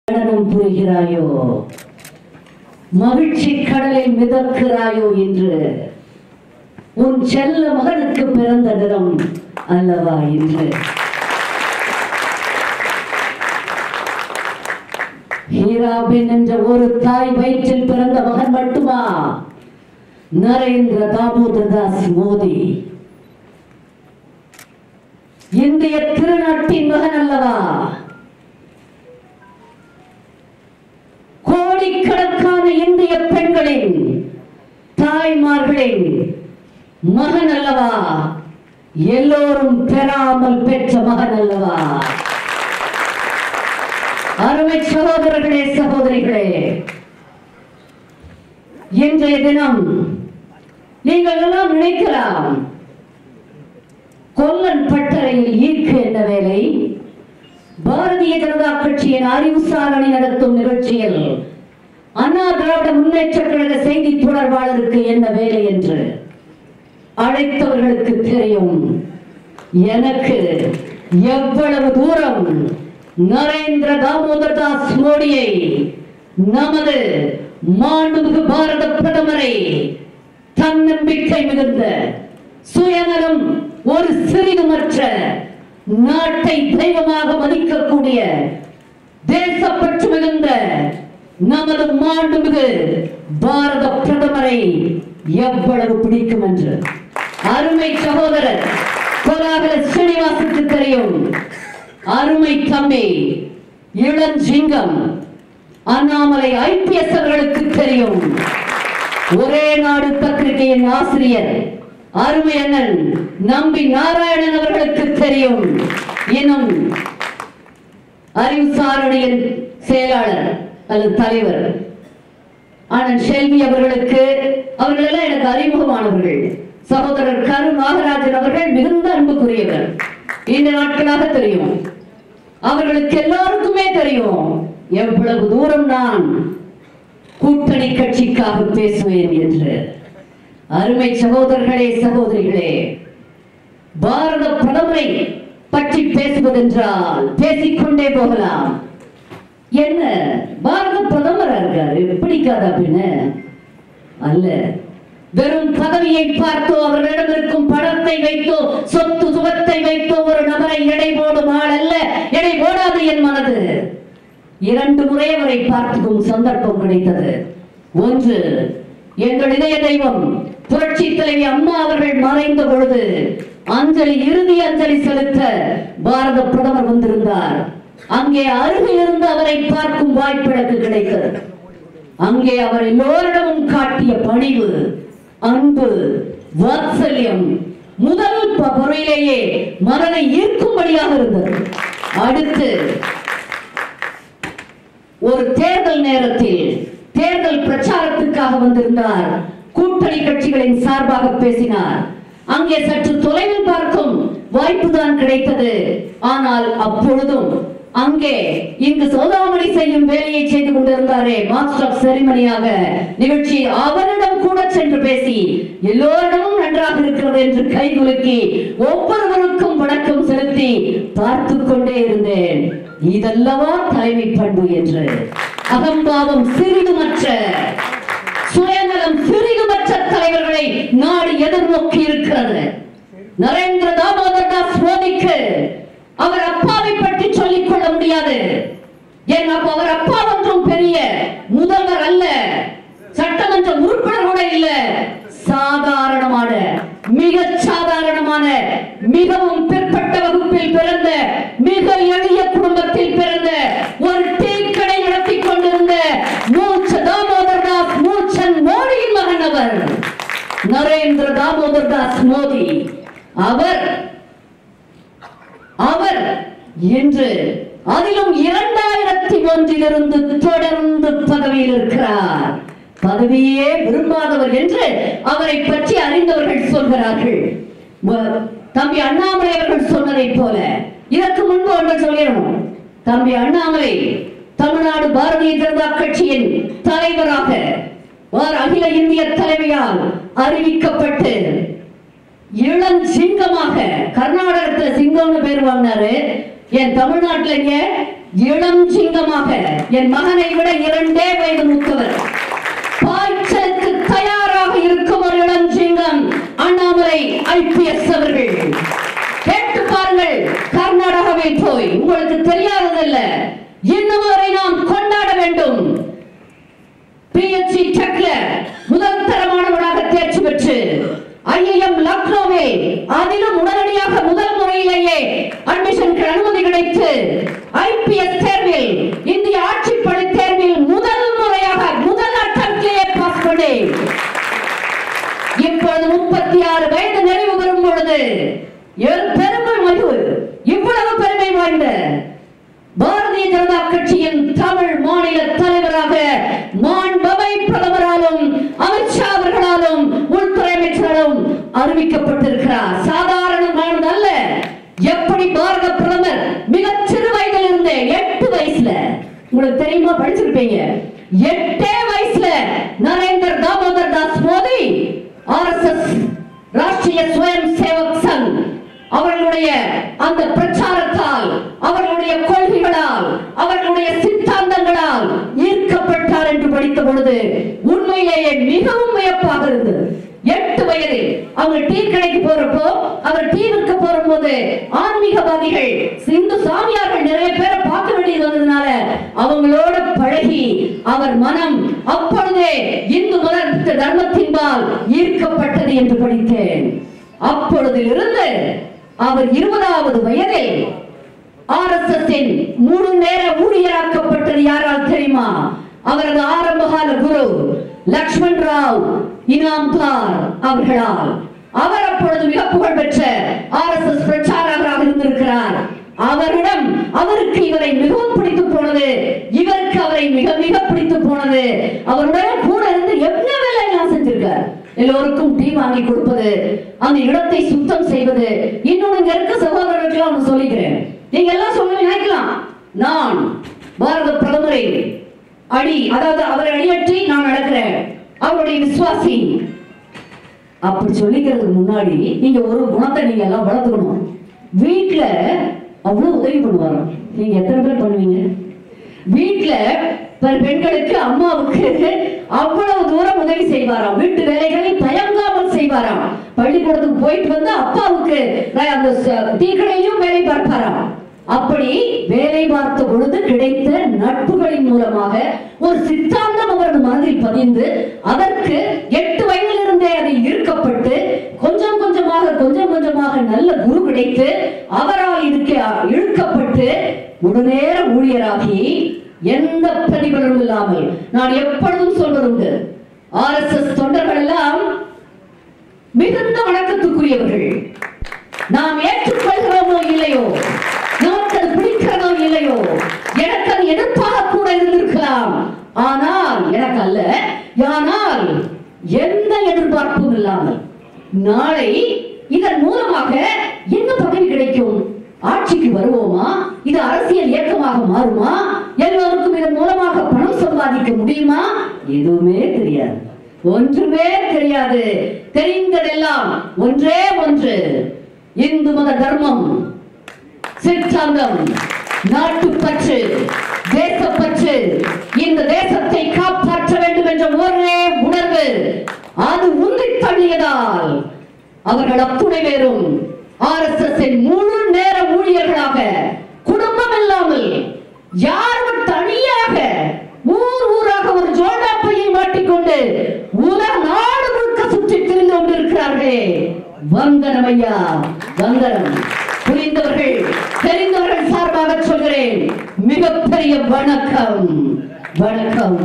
நடனம் புரிகிறாயோ மகிழ்ச்சி கடலில் மிதக்கிறாயோ என்று உன் செல்ல மகனுக்கு பிறந்த நிறம் அல்லவா என்று ஹீராபின் என்ற ஒரு தாய் வயிற்றில் பிறந்த மகன் மட்டுமா நரேந்திர தாமோதர் தாஸ் மோடி இந்திய திருநாட்டின் மகன் அல்லவா கோடிக்கணக்கான இந்திய பெண்களின் தாய்மார்களின் மகன் அல்லவா எல்லோரும் பெறாமல் பெற்ற மகன் அல்லவா அருமை சகோதரர்களே சகோதரிகளே இன்றைய தினம் நீங்கள் எல்லாம் நினைக்கலாம் கொல்லன் பட்டறையில் ஈர்க்கு என்ன வேலை பாரதிய ஜனதா கட்சியின் அறிவுசார் அணி நடத்தும் நிகழ்ச்சியில் அண்ணா திராவிட முன்னேற்ற கழக செய்தி தொடர்பாளருக்கு என்ன வேலை என்று அழைத்தவர்களுக்கு தெரியும் எனக்கு எவ்வளவு தூரம் நரேந்திர தாமோதர் தாஸ் மோடியை நமது மாண்புமிகு பாரத பிரதமரை தன்னம்பிக்கை மிகுந்த சுயநலம் ஒரு சிறிதுமற்ற நாட்டை தெய்வமாக மதிக்கக்கூடிய தேசப்பற்று மிகுந்த நமது மாண்புமிகு பாரத பிரதமரை எவ்வளவு பிடிக்கும் என்று அருமை சகோதரர் கோலாகல ஸ்ரீனிவாசுக்கு தெரியும் அருமை தம்பி இளஞ்சிங்கம் அண்ணாமலை ஐபிஎஸ் அவர்களுக்கு தெரியும் ஒரே நாடு பத்திரிகையின் ஆசிரியர் அருமை அண்ணன் நம்பி நாராயணன் அவர்களுக்கு தெரியும் இன்னும் அறிவுசாரணியின் செயலாளர் அல்லது தலைவர் அண்ணன் செல்வி அவர்களுக்கு அவர்கள் எல்லாம் எனக்கு அறிமுகமானவர்கள் சகோதரர் கரு நாகராஜன் அவர்கள் மிகுந்த அன்புக்குரியவர் இந்த நாட்களாக தெரியும் அவர்களுக்கு எல்லாருக்குமே தெரியும் எவ்வளவு தூரம் நான் கூட்டணி கட்சிக்காக பேசுவேன் என்று அருமை சகோதரர்களே சகோதரிகளே பாரத பிரதமரை பற்றி பேசுவதென்றால் பேசிக்கொண்டே போகலாம் என்ன பாரத பிரதமரா இருக்காரு பிடிக்காதா அப்படின்னு அல்ல வெறும் பதவியை பார்த்தோ அவர்களிடம் இருக்கும் பணத்தை வைத்தோ சொத்து சுகத்தை வைத்தோ ஒரு நபரை எடை போடும் ஆள் அல்ல எடை போடாது என் மனது இரண்டு முறை அவரை பார்த்துக்கும் சந்தர்ப்பம் கிடைத்தது ஒன்று எங்கள் இதய தெய்வம் புரட்சி தலைவி அம்மா அவர்கள் மறைந்த பொழுது அஞ்சலி இறுதி அஞ்சலி செலுத்த பாரத பிரதமர் வந்திருந்தார் அங்கே அருகில் இருந்து அவரை பார்க்கும் வாய்ப்பு எனக்கு கிடைத்தது அங்கே அவர் எல்லோரிடமும் காட்டிய பணிவு அன்பு வாத்சல்யம் முதல் ப- பொருளிலேயே மனதை ஈர்க்கும்படியாக இருந்தது அடுத்து ஒரு தேர்தல் நேரத்தில் தேர்தல் பிரச்சாரத்துக்காக வந்திருந்தார் கூட்டணி கட்சிகளின் சார்பாக பேசினார் அங்கே சற்று தொலைவில் பார்க்கும் வாய்ப்புதான் கிடைத்தது ஆனால் அப்பொழுதும் அங்கே இங்கு சோதாமணி செய்யும் வேலையை செய்து கொண்டிருந்தாரே மாஸ்டர் ஆஃப் செரிமனியாக நிகழ்ச்சி அவரிடம் கூட சென்று பேசி எல்லோரிடமும் நன்றாக இருக்கிறது என்று கைகுலுக்கி ஒவ்வொருவருக்கும் வணக்கம் செலுத்தி பார்த்து கொண்டே இருந்தேன் இதல்லவா தலைமை பண்பு என்று அகம்பாவம் சிறிதுமற்ற சுயநலம் சிறிதுமற்ற தலைவர்களை நாடு எதிர்நோக்கி இருக்கிறது நரேந்திர தாமோதர் தாஸ் மோடிக்கு அவர் அப்பாவை பற்றி சொல்லிக் கொள்ள முடியாது ஏன் அப்ப அவர் அப்பா ஒன்றும் பெரிய முதல்வர் அல்ல சட்டமன்ற உறுப்பினர் கூட இல்ல சாதாரணமான மிக சாதாரணமான மிகவும் பிற்பட்ட வகுப்பில் பிறந்த மிக எளிய குடும்பத்தில் பிறந்த ஒரு டீ கடை நடத்தி கொண்டிருந்த மூச்ச தாமோதர் தாஸ் மூச்சன் மோடியின் மகன் அவர் நரேந்திர தாமோதர் தாஸ் மோடி அவர் அவர் இன்று அதிலும் இரண்டாயிரத்தி ஒன்றிலிருந்து தொடர்ந்து பதவியில் இருக்கிறார் பதவியே விரும்பாதவர் என்று அவரை பற்றி அறிந்தவர்கள் சொல்கிறார்கள் வ- தம்பி அண்ணாமலை அவர்கள் சொன்னதைப் போல இதற்கு முன்பு ஒன்று சொல்லிடணும் தம்பி அண்ணாமலை தமிழ்நாடு பாரதிய ஜனதா கட்சியின் தலைவராக ஒரு அகில இந்திய தலைமையால் அறிவிக்கப்பட்டு இளம் சிங்கமாக கர்நாடகத்துல சிங்கம்னு பேர் வாங்கினாரு என் தமிழ்நாட்டுல இங்க இளம் சிங்கமாக என் மகனை விட இரண்டே வயது மூத்தவர் பாய்ச்சலுக்கு தயாராக இருக்கும் ஒரு இளம் சிங்கம் அண்ணாமலை ஐபிஎஸ் அவர்கள் கேட்டு பாருங்கள் கர்நாடகாவில் போய் உங்களுக்கு தெரியாததல்ல இன்னும் வரை நாம் கொண்டாட வேண்டும் பிஎச்சி டெக்ல முதல் தரமானவனாக தேர்ச்சி பெற்று ஐஎம் லக்னோவில் அதிலும் உடனடியாக முதல் முறையிலேயே அட்மிஷனுக்கு அனுமதி கிடைத்து ஐபிஎஸ் தேர்வில் இந்திய ஆட்சிப்பணி தேர்வில் முதல் முறையாக முதல் அட்டம்ப்டிலேயே பாஸ் பண்ணி இப்பொழுது முப்பத்தி ஆறு வயது நிறைவு பெறும் பொழுது என் பெருமை மகிழ்வு இவ்வளவு பெருமை வாய்ந்த பாரதிய ஜனதா கட்சியின் தமிழ் மாநில தலைவராக மாண்பவை பிரதமராலும் அமித்ஷா அவர்களாலும் உள்துறை அமைச்சராலும் அறிவிக்கப்பட்டிருக்கிறார் சாதாரணமானது அல்ல எப்படி பாரத பிரதமர் மிக சிறு வயதில் இருந்தே எட்டு வயசுல உங்களுக்கு தெரியுமா படிச்சிருப்பீங்க எட்டே வயசுல நரேந்திர தாமோதர் தாஸ் மோடி ஆர்எஸ்எஸ் ராஷ்டிரிய ஸ்வயம் சேவக் சங் அவர்களுடைய அந்த பிரச்சாரத்தால் அவர்களுடைய கொள்கைகளால் அவர்களுடைய சித்தாந்தங்களால் ஈர்க்கப்பட்டார் என்று படித்த பொழுது உண்மையிலேயே மிகவும் வியப்பாக இருந்தது எட்டு வயதில் அவங்க டீ கடைக்கு போறப்போ அவர் டீ விற்க போகும்போது ஆன்மீகவாதிகள் இந்து சாமியார்கள் நிறைய பேரை பார்க்க வேண்டியது வந்ததுனால அவங்களோட பழகி அவர் மனம் அப்பொழுதே இந்து மத தர்மத்தின்பால் ஈர்க்கப்பட்டது என்று படித்தேன் அப்பொழுதிலிருந்து அவர் இருபதாவது வயதில் ஆர்எஸ்எஸ் முழு நேர ஊழியராக்கப்பட்டது யாரால் தெரியுமா அவரது ஆரம்பகால குரு லக்ஷ்மண் ராவ் இனாம்தார் அவர்களால் அவர் அப்பொழுது மிக புகழ் பெற்ற ஆர்எஸ்எஸ் பிரச்சாரகராக இருந்திருக்கிறார் அவரிடம் அவருக்கு இவரை மிகவும் பிடித்து போனது இவருக்கு அவரை மிக மிக பிடித்து போனது அவருடன் கூட இருந்து என்ன வேலை எல்லாம் செஞ்சிருக்கார் எல்லோருக்கும் டீ வாங்கி கொடுப்பது அந்த இடத்தை சுத்தம் செய்வது இன்னொன்னு இங்க இருக்க சகோதரர்களுக்கு ஒன்று சொல்லிக்கிறேன் நீங்க எல்லாம் சொல்ல நினைக்கலாம் நான் பாரத பிரதமரை அடி அதாவது அவரை அடியற்றி நான் நடக்கிறேன் அவருடைய விசுவாசி அப்படி சொல்லிக்கிறதுக்கு முன்னாடி நீங்க ஒரு குணத்தை நீங்க எல்லாம் வளர்த்துக்கணும் வீட்ல அவ்வளவு உதவி பண்ணுவாங்க நீங்க எத்தனை பேர் பண்ணுவீங்க வீட்ல பெ- பெண்களுக்கு அம்மாவுக்கு அவ்வளவு தூரம் உதவி செய்வாராம் வீட்டு வேலைகளை தயங்காமல் செய்வாராம் பள்ளிக்கூடத்துக்கு போயிட்டு வந்து அப்பாவுக்கு ர- அந்த ச- டீக்கடையிலும் வேலை பார்ப்பாராம் அப்படி வேலை பார்த்த பொழுது கிடைத்த நட்புகளின் மூலமாக ஒரு சித்தாந்தம் அவரது மனதில் பதிந்து அதற்கு எட்டு வயதிலிருந்தே அதை ஈர்க்கப்பட்டு கொஞ்சம் கொஞ்சமாக கொஞ்சம் கொஞ்சமாக நல்ல குரு கிடைத்து அவரால் இதுக்கு இழுக்கப்பட்டு முழுநேர ஊழியராகி எந்த பிரதிபலனும் இல்லாமல் நான் எப்பொழுதும் சொல்வதுண்டு ஆர்எஸ்எஸ் தொண்டர்கள் எல்லாம் மிகுந்த வணக்கத்துக்குரியவர்கள் நாம் ஏற்றுக்கொள்கிறோமோ இல்லையோ நமக்கு அது பிடிக்கிறதோ இல்லையோ எனக்கு அது எதிர்ப்பாக கூட இருந்திருக்கலாம் ஆனால் எனக்கு அல்ல ஆனால் எந்த எதிர்பார்ப்பும் இல்லாமல் நாளை இதன் மூலமாக என்ன பதவி கிடைக்கும் ஆட்சிக்கு வருவோமா இது அரசியல் இயக்கமாக மாறுமா எல்லோருக்கும் இதன் மூலமாக பணம் சம்பாதிக்க முடியுமா எதுவுமே தெரியாது ஒன்றுமே தெரியாது தெரிந்ததெல்லாம் ஒன்றே ஒன்று இந்து மத தர்மம் சித்தாந்தம் நாட்டுப்பற்று தேசப்பற்று இந்த தேசத்தை காப்பாற்ற வேண்டும் என்ற ஒரே உணர்வு அது உந்தி தள்ளியதால் அவர்கள் அத்துணை பேரும் ஆர்எஸ்எஸ் முழு நேர ஊழியர்களாக குடும்பம் இல்லாமல் யாரும் தனியாக ஊர் ஊராக ஒரு ஜோடா பையை மாட்டிக்கொண்டு உலக நாடு முழுக்க சுற்றி திரிந்து கொண்டிருக்கிறார்களே வந்தனம் ஐயா வந்தனம் புரிந்தவர்கள் தெரிந்தவர்கள் சார்பாக சொல்கிறேன் மிகப்பெரிய வணக்கம் வணக்கம்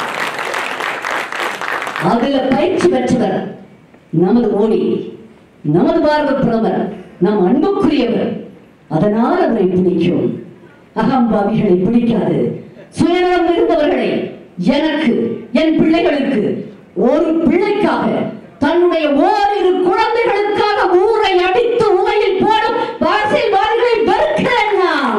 அதுல பயிற்சி பெற்றவர் நமது மோடி நமது பாரத பிரதமர் நம் அன்புக்குரியவர் அதனால் அவரை பிடிக்கும் அகம்பாவிகளை பிடிக்காது சுயநலம் இருந்தவர்களை எனக்கு என் பிள்ளைகளுக்கு ஒரு பிள்ளைக்காக தன்னுடைய ஓரிரு குழந்தைகளுக்காக ஊரை அடித்து உலையில் போடும் அரசியல்வாதிகளை வெறுக்கிறேன் நான்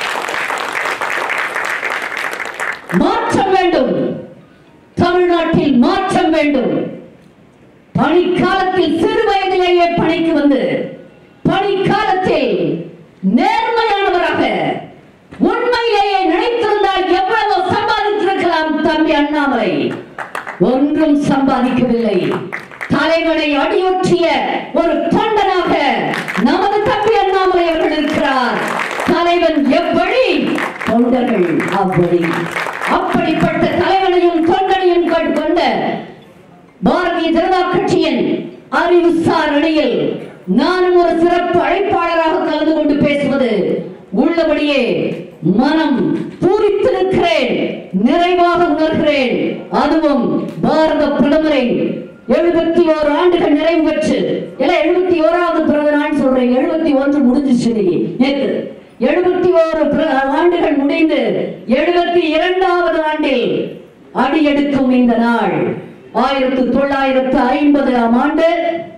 மாற்றம் வேண்டும் தமிழ்நாட்டில் மாற்றம் வேண்டும் பணிக்காலத்தில் சிறு வயதிலேயே பணிக்கு வந்து பணிக்காலத்தில் நேர்மையானவராக உண்மையிலேயே அண்ணாமலை ஒன்றும் சம்பாதிக்கவில்லை தலைவனை அடியொற்றிய ஒரு தொண்டனாக நமது தம்பி அண்ணாமலை அவர்கள் இருக்கிறார் தலைவன் எவ்வழி தொண்டர்கள் அவ்வழி அப்படிப்பட்ட தலைவனையும் தொண்டனையும் கொண்ட பாரதிய ஜனதா கட்சியின் அறிவுசார் அணியில் நானும் ஒரு சிறப்பு அழைப்பாளராக கலந்து கொண்டு பேசுவது உள்ளபடியே மனம் பூரித்திருக்கிறேன் நிறைவாக உணர்கிறேன் அதுவும் பாரத பிரதமரை எழுபத்தி ஓரு ஆண்டுகள் நிறைவு பெற்று இல்ல எழுபத்தி ஓராவது பிறந்த நாள் சொல்றேன் எழுபத்தி ஒன்று முடிஞ்சிச்சு இன்னைக்கு நேற்று எழுபத்தி ஓரு பிற- ஆண்டுகள் முடிந்து எழுபத்தி இரண்டாவது ஆண்டில் அடியெடுக்கும் இந்த நாள் ஆயிரத்து தொள்ளாயிரத்து ஐம்பதாம் ஆண்டு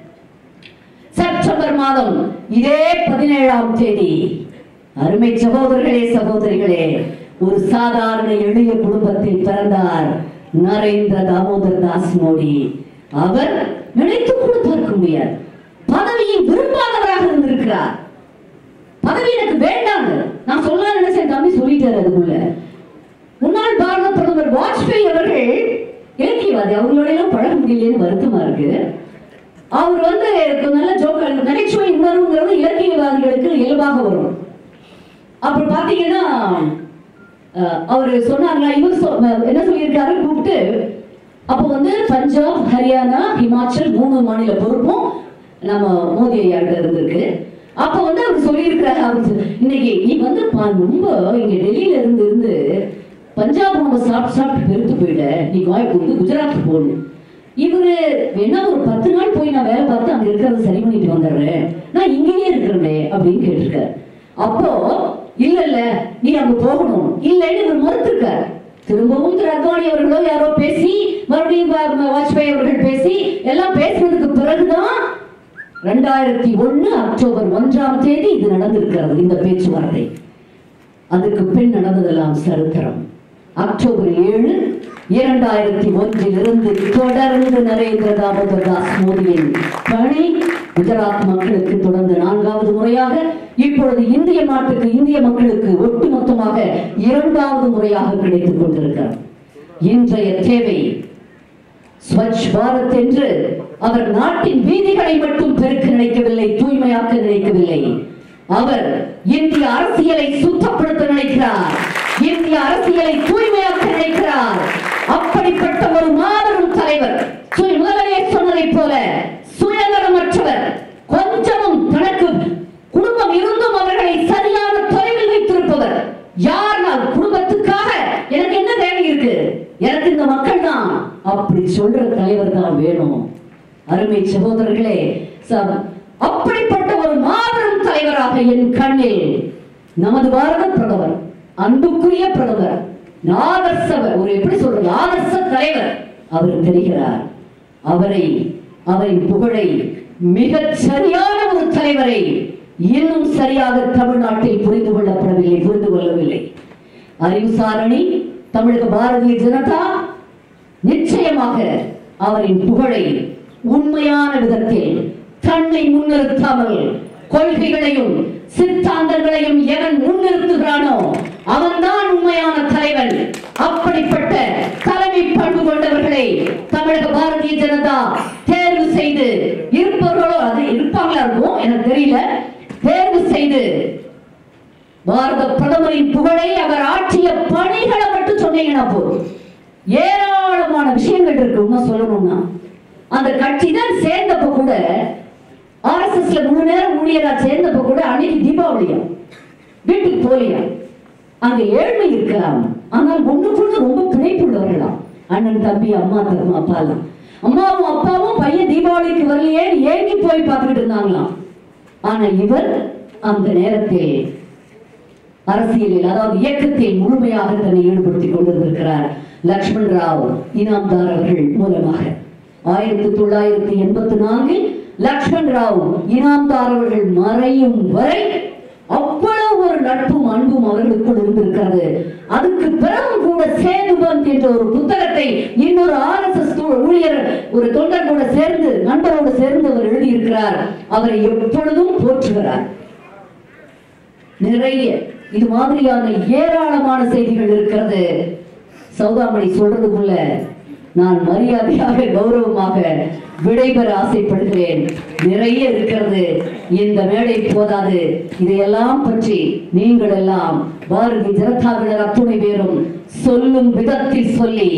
செப்டம்பர் மாதம் இதே பதினேழாம் தேதி அருமை சகோதரர்களே சகோதரிகளே ஒரு சாதாரண எளிய குடும்பத்தில் பிறந்தார் நரேந்திர தாமோதர் தாஸ் மோடி அவர் நினைத்து கூட பார்க்க முடியாது பதவியை விரும்பாதவராக இருந்திருக்கிறார் பதவி எனக்கு வேண்டாங்க நான் சொல்ல நினைச்சேன் தம்பி சொல்லிட்டாரு அதுக்குள்ள முன்னாள் பாரத பிரதமர் வாஜ்பாய் அவர்கள் இலக்கியவாதி அவங்களோட எல்லாம் பழக முடியலன்னு வருத்தமா இருக்கு அவர் வந்து கொஞ்சம் நல்ல ஜோக்க நகைச்சுவை உணர்வுங்கிறது இலக்கியவாதிகளுக்கு இயல்பாக வரும் அப்புறம் பாத்தீங்கன்னா அஹ், அவர் சொன்னாங்களா இவர் சொ- என்ன சொல்லியிருக்காரு கூப்பிட்டு அப்போ வந்து பஞ்சாப் ஹரியானா ஹிமாச்சல் மூணு மாநில பொறுப்பும் நம்ம மோடி ஐயாட்ட இருந்திருக்கு அப்போ வந்து அவர் சொல்லியிருக்கிறாரு அவர் சொ- இன்னைக்கு நீ வந்து பா- ரொம்ப இங்க டெல்லியில இருந்து இருந்து பஞ்சாப் நம்ம சாப்பிட்டு சாப்பிட்டு பெருத்து போயிட நீ வாய்ப்பு வந்து குஜராத் போகணும் இவரு வேணா ஒரு பத்து நாள் போய் நான் வேலை பார்த்து அங்க இருக்கிறத சரி பண்ணிட்டு வந்துடுறேன் நான் இங்கேயே இருக்கிறேனே அப்படின்னு கேட்டிருக்காரு அப்போ இல்ல இல்ல நீ அங்க போகணும் இல்லைன்னு இவர் மறுத்திருக்காரு திரும்பவும் திரு அத்வானி அவர்களோ யாரோ பேசி மறுபடியும் வா- வா- வாஜ்பாய் அவர்கள் பேசி எல்லாம் பேசினதுக்கு பிறகுதான் ரெண்டாயிரத்தி ஒண்ணு அக்டோபர் ஒன்றாம் தேதி இது நடந்திருக்கிறது இந்த பேச்சுவார்த்தை அதுக்கு பின் நடந்ததெல்லாம் சரித்திரம் அக்டோபர் ஏழு இரண்டாயிரத்தி ஒன்றிலிருந்து தொடர்ந்து நரேந்திர தாமோதர் தாஸ் மோடியின் பணி குஜராத் மக்களுக்கு தொடர்ந்து நான்காவது முறையாக இப்பொழுது இந்திய நாட்டுக்கு இந்திய மக்களுக்கு ஒட்டுமொத்தமாக இரண்டாவது முறையாக கிடைத்துக் கொண்டிருக்கிறது இன்றைய தேவை ஸ்வச் பாரத் என்று அவர் நாட்டின் வீதிகளை மட்டும் பெருக்க நினைக்கவில்லை தூய்மையாக்க நினைக்கவில்லை அவர் இந்திய அரசியலை சுத்தப்படுத்த நினைக்கிறார் இந்திய அரசியலை தூய்மையாக்க நினைக்கிறார் அப்படிப்பட்ட ஒரு மாபெரும் தலைவர் சுய முதலே சொன்னதைப் போல சுயநலமற்றவர் கொஞ்சமும் தனக்கு குடும்பம் இருந்தும் அவர்களை சரியான தொலைவில் வைத்திருப்பவர் யார் நான் குடும்பத்துக்காக எனக்கு என்ன தேவை இருக்கு எனக்கு இந்த மக்கள் தான் அப்படி சொல்ற தலைவர் தான் வேணும் அருமை சகோதரர்களே ச- அப்படிப்பட்ட ஒரு மாபெரும் தலைவராக என் கண்ணில் நமது பாரத பிரதமர் அன்புக்குரிய பிரதமர் ஆதர்ச ஒரு எப்படி சொல்றது ஆதர்ச தலைவர் அவர் தெரிகிறார் அவரை அவரின் புகழை மிகச் சரியான ஒரு தலைவரை இன்னும் சரியாக தமிழ்நாட்டில் புரிந்து கொள்ளப்படவில்லை புரிந்து கொள்ளவில்லை அறிவுசாரணி தமிழக பாரதிய ஜனதா நிச்சயமாக அவரின் புகழை உண்மையான விதத்தில் தன்னை முன்னிறுத்தாமல் கொள்கைகளையும் சித்தாந்தங்களையும் எவன் முன்னிறுத்துகிறானோ அவன்தான் உண்மையான தலைவன் அப்படிப்பட்ட தலைமை பண்பு கொண்டவர்களை தமிழக பாரதிய ஜனதா தேர்வு செய்து இருப்பவர்களோ அது இருப்பாங்களா இருக்கும் எனக்கு தெரியல தேர்வு செய்து பாரத பிரதமரின் புகழை அவர் ஆற்றிய பணிகளை மட்டும் சொன்னீங்கன்னா போதும் ஏராளமான விஷயங்கள் இருக்கு இன்னும் சொல்லணும்னா அந்த கட்சி தான் சேர்ந்தப்ப கூட ஆர்எஸ்எஸ்ல முழு நேரம் ஊழியரா சேர்ந்தப்ப கூட அன்னைக்கு தீபாவளியா வீட்டுக்கு போலியா அங்க ஏழ்மை இருக்கலாம் ஆனால் ஒண்ணுக்குள்ள ரொம்ப பிணைப்புள்ளவர்களாம் அண்ணன் தம்பி அம்மா தம்பி அப்பாலாம் அம்மாவும் அப்பாவும் பையன் தீபாவளிக்கு வரலையே ஏங்கி போய் பார்த்துக்கிட்டு இருந்தாங்களாம் ஆனா இவர் அந்த நேரத்தில் அரசியலில் அதாவது இயக்கத்தில் முழுமையாக தன்னை ஈடுபடுத்திக் கொண்டிருக்கிறார் லக்ஷ்மண் ராவ் இனாம்தார் அவர்கள் மூலமாக ஆயிரத்தி தொள்ளாயிரத்தி எண்பத்தி நான்கில் லக்ஷ்மண் ராவ் இனாம்தார் அவர்கள் மறையும் வரை அவ்வளவு ஒரு நட்பும் அன்பும் அவர்களுக்குள் இருந்திருக்கிறது அதுக்கு பிறகும் கூட சேதுபந்த் என்ற ஒரு புத்தகத்தை இன்னொரு ஆர்எஸ்எஸ் ஊழியர் ஒரு தொண்டர் கூட சேர்ந்து நண்பரோடு சேர்ந்து அவர் எழுதியிருக்கிறார் அவரை எப்பொழுதும் போற்றுகிறார் நிறைய இது மாதிரியான ஏராளமான செய்திகள் இருக்கிறது சௌதாமணி சொல்றதுக்குள்ள நான் மரியாதையாக கௌரவமாக விடைபெற ஆசைப்படுகிறேன் நிறைய இருக்கிறது இந்த மேடை போதாது இதையெல்லாம் பற்றி நீங்கள் எல்லாம் பாரதிய ஜனதாவினர் அத்துணை பேரும் சொல்லும் விதத்தில் சொல்லி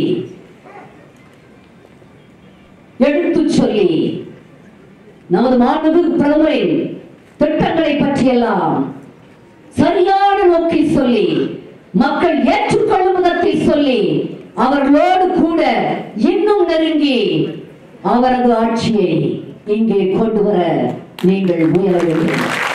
எடுத்துச் சொல்லி நமது மாண்புமிகு பிரதமரின் திட்டங்களை பற்றியெல்லாம் சரியான நோக்கில் சொல்லி மக்கள் ஏற்றுக்கொள்ளும் விதத்தில் சொல்லி அவர்களோடு கூட இன்னும் நெருங்கி அவரது ஆட்சியை இங்கே கொண்டு வர நீங்கள் முயல வேண்டும்